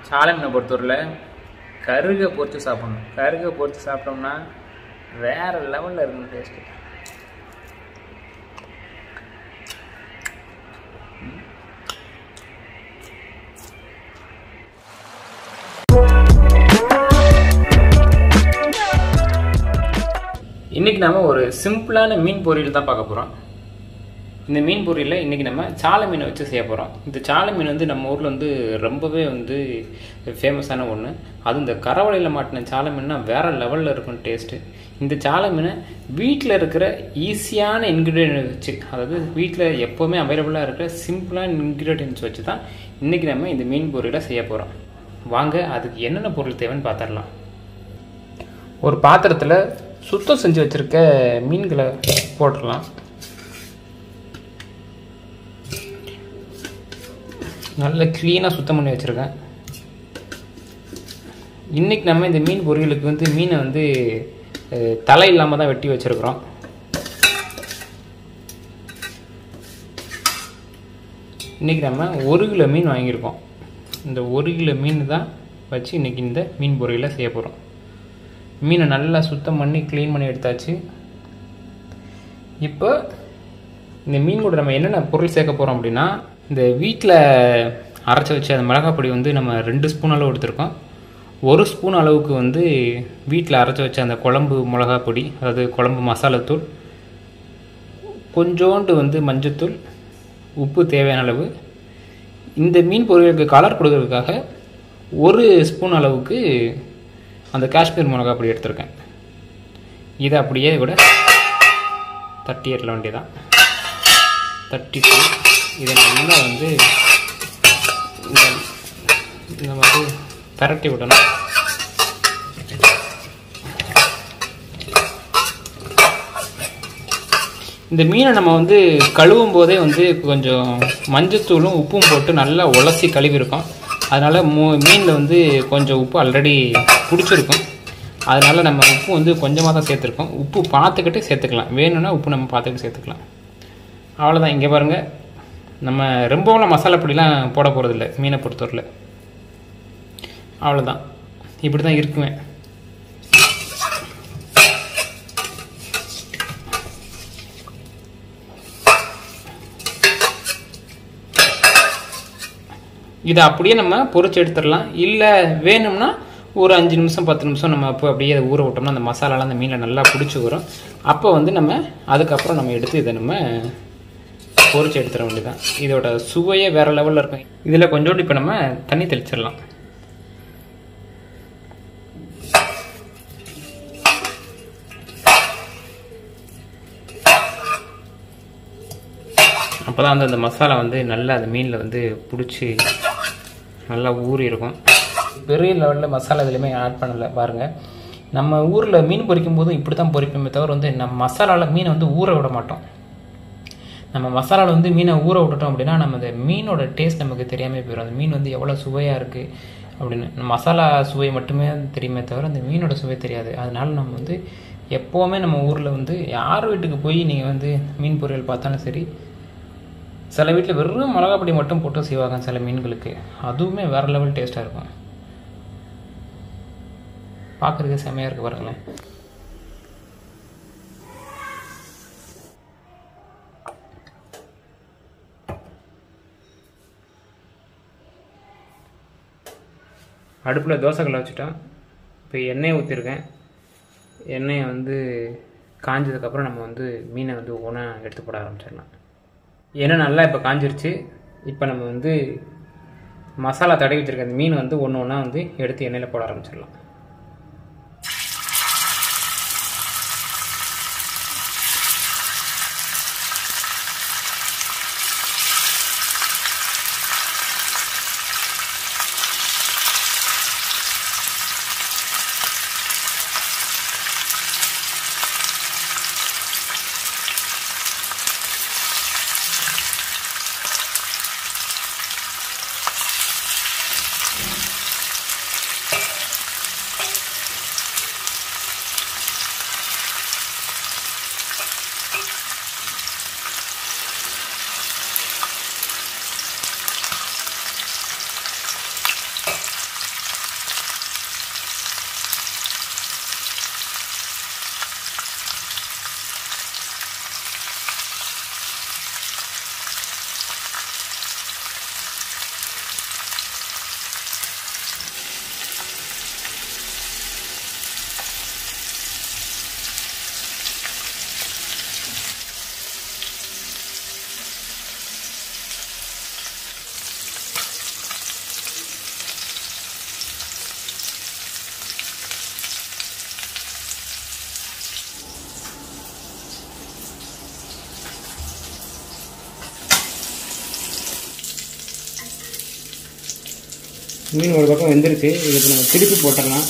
சாலை மீனை பொறுத்தவரையில் கருகை பொறிச்சு சாப்பிடணும் கருகை பொறிச்சு சாப்பிட்டோம்னா வேற லெவலில் இருக்கும் டேஸ்ட்டு இன்றைக்கி நம்ம ஒரு சிம்பிளான மீன் பொரியல் தான் பார்க்க போகிறோம் இந்த மீன் பொரியலில் இன்றைக்கி நம்ம சாலை மீனை வச்சு செய்ய போகிறோம் இந்த சாலை மீன் வந்து நம்ம ஊரில் வந்து ரொம்பவே வந்து ஃபேமஸான ஒன்று அது இந்த கரவலையில் மாட்டின சாலை மீன்னா வேறு லெவலில் இருக்கும் டேஸ்ட்டு இந்த சாலை மீனை வீட்டில் இருக்கிற ஈஸியான இன்க்ரீடியன்ட் வச்சு அதாவது வீட்டில் எப்போவுமே அவைலபிளாக இருக்கிற சிம்பிளான இன்க்ரீடியன்ஸ் வச்சு தான் இன்றைக்கி நம்ம இந்த மீன் பொரியலை செய்ய போகிறோம் வாங்க அதுக்கு என்னென்ன பொருள் தேவைன்னு பார்த்துடலாம் ஒரு பாத்திரத்தில் சுத்தம் செஞ்சு வச்சுருக்க மீன்களை போட்டுடலாம் நல்ல க்ளீனாக சுத்தம் பண்ணி வச்சுருக்கேன் இன்றைக்கி நம்ம இந்த மீன் பொரியலுக்கு வந்து மீனை வந்து அஹ், தலை இல்லாமல் தான் வெட்டி வச்சுருக்குறோம் இன்றைக்கி நம்ம ஒரு கிலோ மீன் வாங்கியிருக்கோம் இந்த ஒரு கிலோ மீன் தான் வச்சு இன்றைக்கி இந்த மீன் பொரியலை செய்ய போகிறோம் மீனை நல்லா சுத்தம் பண்ணி க்ளீன் பண்ணி எடுத்தாச்சு இப்போ இந்த மீன் கூட நம்ம என்னென்ன பொருள் சேர்க்க போகிறோம் அப்படின்னா இந்த வீட்டில் அரைச்சி வச்ச அந்த மிளகாய் பொடி வந்து நம்ம ரெண்டு ஸ்பூன் அளவு எடுத்திருக்கோம் ஒரு ஸ்பூன் அளவுக்கு வந்து வீட்டில் அரைச்சி வச்ச அந்த குழம்பு மிளகாய் பொடி அதாவது குழம்பு மசாலாத்தூள் கொஞ்சோண்டு வந்து மஞ்சத்தூள் உப்பு தேவையான அளவு இந்த மீன் பொரியலுக்கு கலர் கொடுக்கறதுக்காக ஒரு ஸ்பூன் அளவுக்கு அந்த காஷ்மீர் மிளகாய் பொடி எடுத்திருக்கேன் இதை அப்படியே கூட தட்டி ஏற்ற வேண்டியதான் தட்டிட்டு இதை நல்லா வந்து இந்த இந்த மாதிரி பரட்டி விடணும் இந்த மீனை நம்ம வந்து கழுவும் போதே வந்து கொஞ்சம் மஞ்சத்தூளும் உப்பும் போட்டு நல்லா உலசி கழுவிருக்கோம் அதனால் மூ மீனில் வந்து கொஞ்சம் உப்பு ஆல்ரெடி பிடிச்சிருக்கும் அதனால் நம்ம உப்பு வந்து கொஞ்சமாக தான் சேர்த்துருக்கோம் உப்பு பார்த்துக்கிட்டு சேர்த்துக்கலாம் வேணும்னா உப்பு நம்ம பார்த்துக்கிட்டு சேர்த்துக்கலாம் அவ்வளோதான் இங்கே பாருங்கள் நம்ம ரொம்பவும் மசாலா பொடிலாம் போட போகிறதில்ல மீனை பொறுத்தவரையில் அவ்வளோதான் இப்படி தான் இருக்குவேன் இதை அப்படியே நம்ம பொரிச்சு எடுத்துடலாம் இல்லை வேணும்னா ஒரு அஞ்சு நிமிஷம் பத்து நிமிஷம் நம்ம அப்போ அப்படியே அதை ஊற விட்டோம்னா அந்த மசாலாலாம் அந்த மீனில் நல்லா பிடிச்சி வரும் அப்போ வந்து நம்ம அதுக்கப்புறம் நம்ம எடுத்து இதை நம்ம பொரிச்சு எடுத்துட வேண்டியதான் இதோட சுவையே வேறு லெவலில் இருக்கும் இதில் கொஞ்சோண்டு இப்போ நம்ம தண்ணி தெளிச்சிடலாம் அப்போ தான் வந்து அந்த மசாலா வந்து நல்லா அந்த மீனில் வந்து பிடிச்சி நல்லா ஊறி இருக்கும் பெரிய லெவலில் மசாலா எதுலையுமே ஆட் பண்ணலை பாருங்கள் நம்ம ஊரில் மீன் பொரிக்கும் போதும் இப்படி தான் பொரிப்போமே தவிர வந்து நம்ம மசாலாவில் மீனை வந்து ஊற விட மாட்டோம் நம்ம மசாலாவில் வந்து மீனை ஊற விட்டுட்டோம் அப்படின்னா நம்ம அந்த மீனோட டேஸ்ட் நமக்கு தெரியாமல் போயிடும் அந்த மீன் வந்து எவ்வளோ சுவையாக இருக்குது அப்படின்னு மசாலா சுவை மட்டுமே தெரியுமே தவிர அந்த மீனோட சுவை தெரியாது அதனால நம்ம வந்து எப்போவுமே நம்ம ஊரில் வந்து யார் வீட்டுக்கு போய் நீங்கள் வந்து மீன் பொரியல் பார்த்தாலும் சரி சில வீட்டில் வெறும் மிளகா பொடி மட்டும் போட்டு செய்வாங்க சில மீன்களுக்கு அதுவுமே வேறு லெவல் டேஸ்ட்டாக இருக்கும் பார்க்குறதுக்கு செமையாக இருக்குது பாருங்களேன் அடுப்பில் தோசைக்கல்லை வச்சுட்டோம் இப்போ எண்ணெய் ஊற்றிருக்கேன் எண்ணெயை வந்து காஞ்சதுக்கப்புறம் நம்ம வந்து மீனை வந்து ஒன்றா எடுத்து போட ஆரம்பிச்சிடலாம் எண்ணெய் நல்லா இப்போ காஞ்சிருச்சு இப்போ நம்ம வந்து மசாலா தடவி வச்சுருக்க அந்த மீன் வந்து ஒன்று ஒன்றா வந்து எடுத்து எண்ணெயில் போட ஆரம்பிச்சிடலாம் மீன் ஒரு பக்கம் வெந்துருச்சு இதுக்கு நம்ம திருப்பி போட்டுடலாம்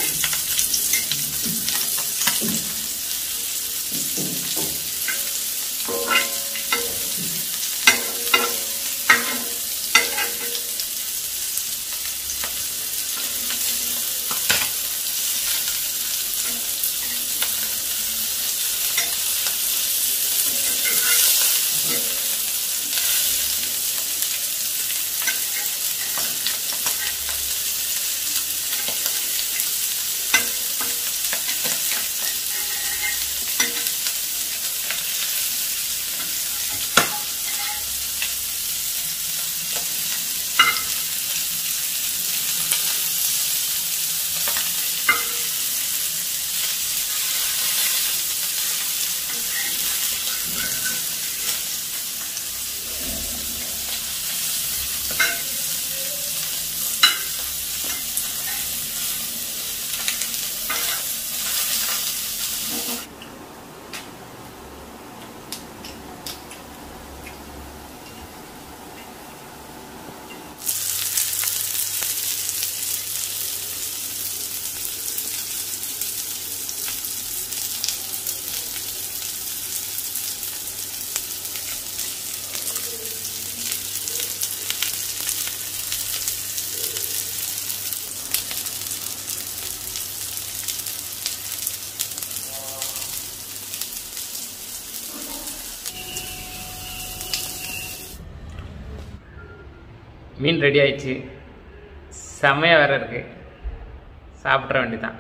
மீன் ரெடி ஆயிடுச்சு செம்மையாக வேற இருக்கு சாப்பிட்ற வேண்டியதான்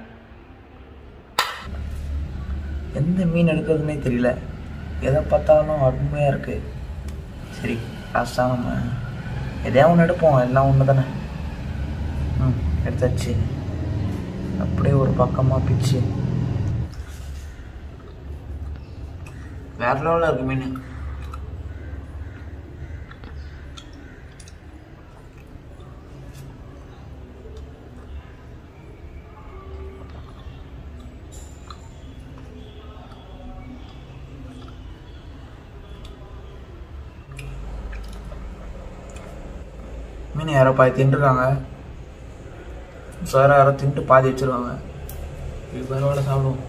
எந்த மீன் எடுக்கிறதுனே தெரியல எதை பார்த்தாலும் அருமையாக இருக்கு சரி லாஸ்ட்டாக நம்ம எதையா ஒன்று எடுப்போம் எல்லாம் ஒன்று தானே ம் எடுத்தாச்சு அப்படியே ஒரு பக்கமாக பிச்சு வேற லெவலில் இருக்கு மீன் மீன் யாரோ பாதி தின்றுருக்காங்க சார் யாரோ தின்ட்டு பாதி வச்சிருவாங்க இது பரவாயில்ல சாப்பிடுவோம்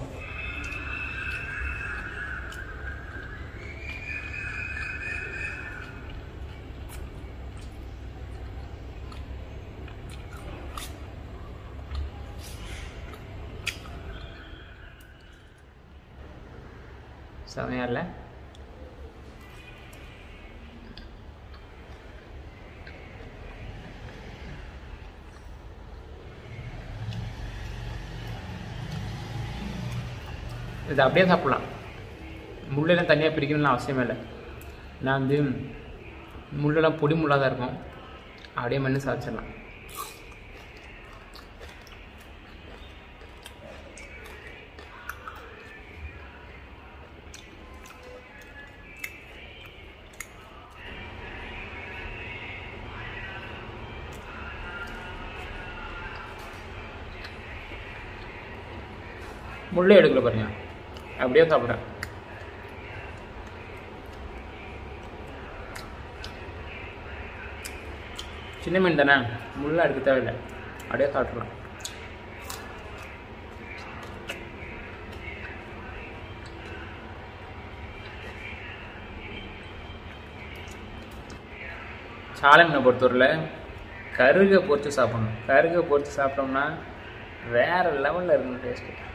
செம்மையா இல்லை இது அப்படியே சாப்பிட்லாம் முள்ளெல்லாம் தனியாக பிரிக்கணும்னு அவசியமே இல்லை நான் வந்து முள்ளெல்லாம் பொடி முள்ளாக தான் இருக்கும் அப்படியே மண்ணு சாதிச்சிடலாம் முள்ளே எடுக்கல பாருங்க அப்படியே சாப்பிட்றேன் சின்ன மீன் தானே முள்ளை எடுக்க தேவையில்லை அப்படியே சாப்பிட்றலாம் சாலை மீனை பொறுத்தவரையில் கருகை பொரித்து சாப்பிடணும் கருகை பொரித்து சாப்பிட்டோம்னா வேறு லெவலில் இருக்கணும் டேஸ்ட்டு